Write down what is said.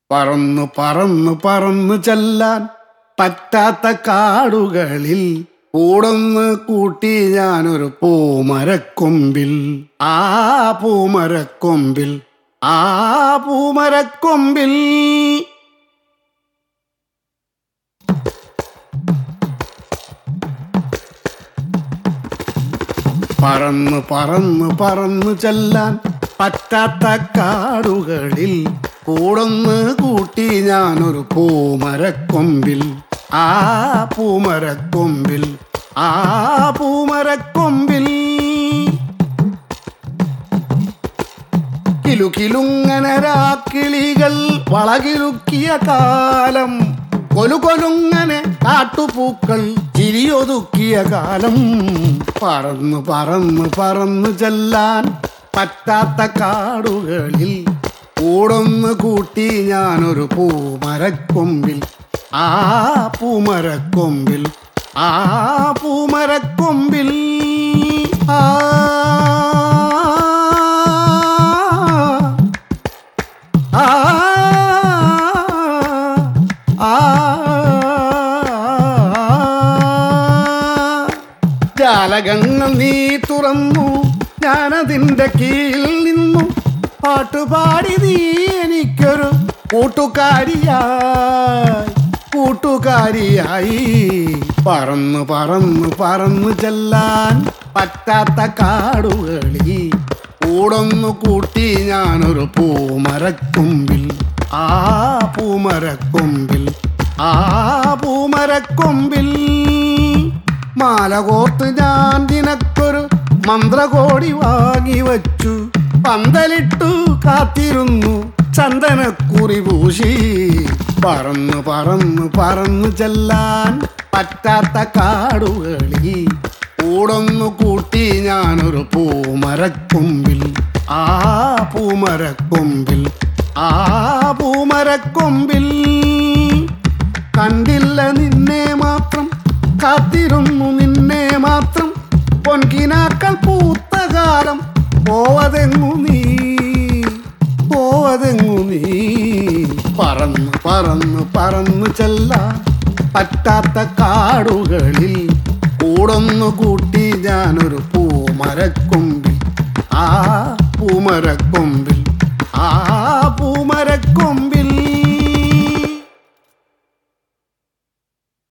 പറന്നു പറന്നു പറന്നു ചെല്ലാൻ പറ്റാത്ത കാടുകളിൽ കൂടൊന്ന് കൂട്ടി ഞാനൊരു പൂമരക്കൊമ്പിൽ ആ പൂമരക്കൊമ്പിൽ ആ പൂമരക്കൊമ്പിൽ പറന്നു പറന്നു പറന്നു ചെല്ലാൻ പറ്റാത്ത കാടുകളിൽ കൂടൊന്ന് കൂട്ടി ഞാനൊരു പൂമരക്കൊമ്പിൽ ആ പൂമരക്കൊമ്പിൽ ആ പൂമരക്കൊമ്പിൽ കിലുകിലുങ്ങനെ രാക്കിളികൾ വളകിലുക്കിയ കാലം കൊലുകൊലുങ്ങനെ കാട്ടുപൂക്കൾ ചിരിയൊതുക്കിയ കാലം പറന്നു പറന്നു പറന്നു ചെല്ലാൻ പറ്റാത്ത കാടുകളിൽ കൂടൊന്ന് കൂട്ടി ഞാനൊരു പൂമരക്കൊമ്പിൽ ആ പൂമരക്കൊമ്പിൽ ആ പൂമരക്കൊമ്പിൽ ആ ആ ആ ജാലകങ്ങൾ നീ തുറന്നു ഞാനതിൻ്റെ കീഴിൽ നിന്നു പാട്ടുപാടി നീ എനിക്കൊരു കൂട്ടുകാരിയായി കൂട്ടുകാരിയായി പറന്നു പറന്നു പറന്നു ചെല്ലാൻ പറ്റാത്ത കാടുകളിൽ കൂടൊന്നു കൂട്ടി ഞാനൊരു പൂമരക്കൊമ്പിൽ ആ പൂമരക്കൊമ്പിൽ ആ പൂമരക്കൊമ്പിൽ മാല കോർത്ത് ഞാൻ നിനക്കൊരു മന്ത്രകോടി വാങ്ങി വച്ചു പന്തലിട്ടു കാത്തിരുന്നു ചന്ദനക്കുറി പൂശി പറന്നു പറന്നു പറന്നു ചെല്ലാൻ പറ്റാത്ത കാടുകളിൽ കൂടൊന്നു കൂട്ടി ഞാനൊരു പൂമരക്കൊമ്പിൽ ആ പൂമരക്കൊമ്പിൽ ആ പൂമരക്കൊമ്പിൽ കണ്ടില്ല നിന്നെ മാത്രം കാത്തിരുന്നു നിന്നെ മാത്രം പൊൻകിനാക്കൾ പൂത്ത കാലം പോവതെങ്ങു നീ പോവതെങ്ങു നീ പറന്നു പറന്നു പറന്നു ചെല്ലാൻ പറ്റാത്ത കാടുകളിൽ കൂടൊന്നു കൂട്ടി ഞാനൊരു പൂമരക്കൊമ്പിൽ ആ പൂമരക്കൊമ്പിൽ